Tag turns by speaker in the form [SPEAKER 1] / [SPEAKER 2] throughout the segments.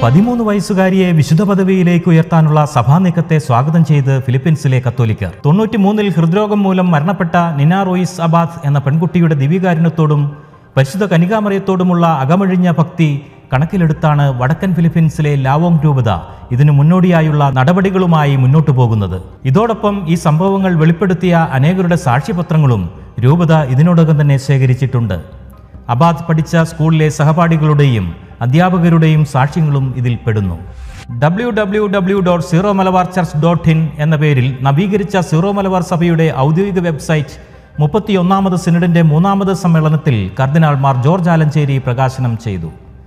[SPEAKER 1] പതിമൂന്ന് വയസ്സുകാരിയെ വിശുദ്ധ പദവിയിലേക്ക് ഉയർത്താനുള്ള സഭാ നീക്കത്തെ സ്വാഗതം ചെയ്ത് ഫിലിപ്പീൻസിലെ കത്തോലിക്കർ തൊണ്ണൂറ്റിമൂന്നിൽ ഹൃദ്രോഗം മൂലം മരണപ്പെട്ട നിന റോയിസ് അബാദ് എന്ന പെൺകുട്ടിയുടെ ദിവ്യകാരുണ്യത്തോടും പരിശുദ്ധ കനികാമറയത്തോടുമുള്ള അകമഴിഞ്ഞ ഭക്തി കണക്കിലെടുത്താണ് വടക്കൻ ഫിലിപ്പീൻസിലെ ലാവോങ് രൂപത ഇതിനു മുന്നോടിയായുള്ള നടപടികളുമായി മുന്നോട്ടു പോകുന്നത് ഇതോടൊപ്പം ഈ സംഭവങ്ങൾ വെളിപ്പെടുത്തിയ അനേകരുടെ സാക്ഷ്യപത്രങ്ങളും രൂപത ഇതിനോടകം തന്നെ ശേഖരിച്ചിട്ടുണ്ട് അബാദ് പഠിച്ച സ്കൂളിലെ സഹപാഠികളുടെയും അധ്യാപകരുടെയും സാക്ഷ്യങ്ങളും ഇതിൽ പെടുന്നു W W W dot Syro Malabar church dot in എന്ന പേരിൽ നവീകരിച്ച സീറോ മലബാർ സഭയുടെ ഔദ്യോഗിക വെബ്സൈറ്റ് മുപ്പത്തിയൊന്നാമത് സിനഡിന്റെ മൂന്നാമത് സമ്മേളനത്തിൽ കർദിനാൾ മാർ ജോർജ് ആലഞ്ചേരി പ്രകാശനം ചെയ്തു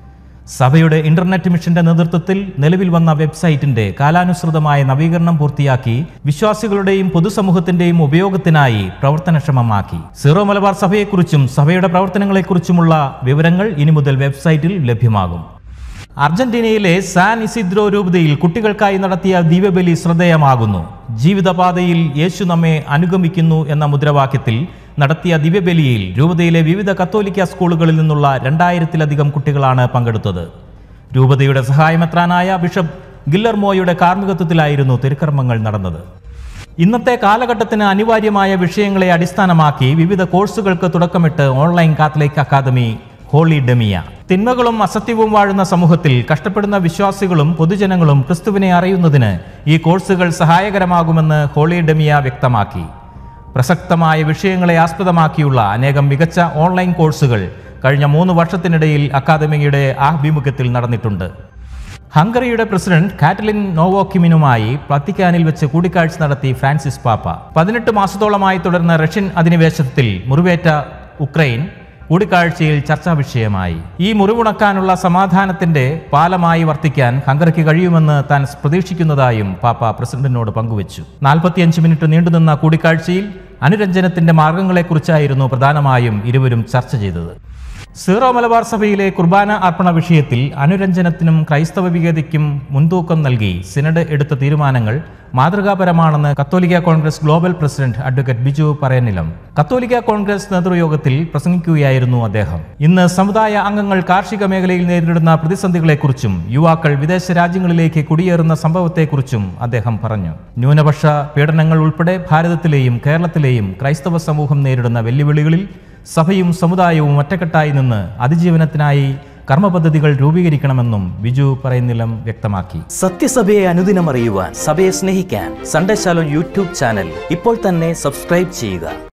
[SPEAKER 1] സഭയുടെ ഇന്റർനെറ്റ് മിഷന്റെ നേതൃത്വത്തിൽ നിലവിൽ വന്ന വെബ്സൈറ്റിന്റെ കാലാനുസൃതമായ നവീകരണം പൂർത്തിയാക്കി വിശ്വാസികളുടെയും പൊതുസമൂഹത്തിന്റെയും ഉപയോഗത്തിനായി പ്രവർത്തനക്ഷമമാക്കി സീറോ മലബാർ സഭയെക്കുറിച്ചും സഭയുടെ പ്രവർത്തനങ്ങളെക്കുറിച്ചുമുള്ള വിവരങ്ങൾ ഇനി മുതൽ വെബ്സൈറ്റിൽ ലഭ്യമാകും അർജന്റീനയിലെ സാൻ ഇസിദ്രോ രൂപതയിൽ കുട്ടികൾക്കായി നടത്തിയ ദിവ്യബലി ശ്രദ്ധേയമാകുന്നു ജീവിതപാതയിൽ യേശു നമ്മെ അനുഗമിക്കുന്നു എന്ന മുദ്രാവാക്യത്തിൽ നടത്തിയ ദിവ്യബലിയിൽ രൂപതയിലെ വിവിധ കത്തോലിക്ക സ്കൂളുകളിൽ നിന്നുള്ള രണ്ടായിരത്തിലധികം കുട്ടികളാണ് പങ്കെടുത്തത് രൂപതയുടെ സഹായമെത്രാനായ ബിഷപ്പ് ഗില്ലർമോയുടെ കാർമ്മികത്വത്തിലായിരുന്നു തിരുക്കർമ്മങ്ങൾ നടന്നത് ഇന്നത്തെ കാലഘട്ടത്തിന് അനിവാര്യമായ വിഷയങ്ങളെ അടിസ്ഥാനമാക്കി വിവിധ കോഴ്സുകൾക്ക് തുടക്കമിട്ട് ഓൺലൈൻ കാത്തലിക് അക്കാദമി ഹോളി ഡെമിയ തിന്മകളും അസത്യവും വാഴുന്ന സമൂഹത്തിൽ കഷ്ടപ്പെടുന്ന വിശ്വാസികളും പൊതുജനങ്ങളും ക്രിസ്തുവിനെ അറിയുന്നതിന് ഈ കോഴ്സുകൾ സഹായകരമാകുമെന്ന് ഹോളി ഡെമിയ വ്യക്തമാക്കി പ്രസക്തമായ വിഷയങ്ങളെ ആസ്പദമാക്കിയുള്ള അനേകം മികച്ച ഓൺലൈൻ കോഴ്സുകൾ കഴിഞ്ഞ മൂന്ന് വർഷത്തിനിടയിൽ അക്കാദമിയുടെ ആഭിമുഖ്യത്തിൽ നടന്നിട്ടുണ്ട് ഹംഗറിയുടെ പ്രസിഡന്റ് കാറ്റലിൻ നോവോക്കിമിനുമായി വത്തിക്കാനിൽ വെച്ച് കൂടിക്കാഴ്ച നടത്തി ഫ്രാൻസിസ് പാപ്പ പതിനെട്ട് മാസത്തോളമായി തുടർന്ന റഷ്യൻ അധിനിവേശത്തിൽ മുറിവേറ്റ ഉക്രൈൻ കൂടിക്കാഴ്ചയിൽ ചർച്ചാ വിഷയമായി ഈ മുറിവുണക്കാനുള്ള സമാധാനത്തിന്റെ പാലമായി വർത്തിക്കാൻ ഹംഗറിക്ക് കഴിയുമെന്ന് താൻ പ്രതീക്ഷിക്കുന്നതായും പാപ്പ പ്രസിഡന്റിനോട് പങ്കുവച്ചു നാൽപ്പത്തിയഞ്ച് മിനിറ്റ് നീണ്ടുനിന്ന കൂടിക്കാഴ്ചയിൽ അനുരഞ്ജനത്തിന്റെ മാർഗങ്ങളെക്കുറിച്ചായിരുന്നു പ്രധാനമായും ഇരുവരും ചർച്ച ചെയ്തത് സീറോ മലബാർ സഭയിലെ കുർബാന അർപ്പണ വിഷയത്തിൽ അനുരഞ്ജനത്തിനും ക്രൈസ്തവ വികതയ്ക്കും മുൻതൂക്കം നൽകി സിനഡ് എടുത്ത തീരുമാനങ്ങൾ മാതൃകാപരമാണെന്ന് കത്തോലിക്ക Congress global president advocate Biju Parayanilam കത്തോലിക്ക കോൺഗ്രസ് നേതൃയോഗത്തിൽ പ്രസംഗിക്കുകയായിരുന്നു അദ്ദേഹം ഇന്ന് സമുദായ അംഗങ്ങൾ കാർഷിക മേഖലയിൽ നേരിടുന്ന പ്രതിസന്ധികളെക്കുറിച്ചും യുവാക്കൾ വിദേശ രാജ്യങ്ങളിലേക്ക് കുടിയേറുന്ന സംഭവത്തെക്കുറിച്ചും അദ്ദേഹം പറഞ്ഞു ന്യൂനപക്ഷ പീഡനങ്ങൾ ഉൾപ്പെടെ ഭാരതത്തിലെയും കേരളത്തിലെയും ക്രൈസ്തവ സമൂഹം നേരിടുന്ന വെല്ലുവിളികളിൽ സഭയും സമുദായവും ഒറ്റക്കെട്ടായി നിന്ന് അതിജീവനത്തിനായി കർമ്മപദ്ധതികൾ രൂപീകരിക്കണമെന്നും ബിജു പറയുന്നിലം വ്യക്തമാക്കി
[SPEAKER 2] സത്യസഭയെ അനുദിനം അറിയുവാൻ സഭയെ സ്നേഹിക്കാൻ സൺഡേ ശാലോ യൂട്യൂബ് ചാനൽ ഇപ്പോൾ തന്നെ സബ്സ്ക്രൈബ് ചെയ്യുക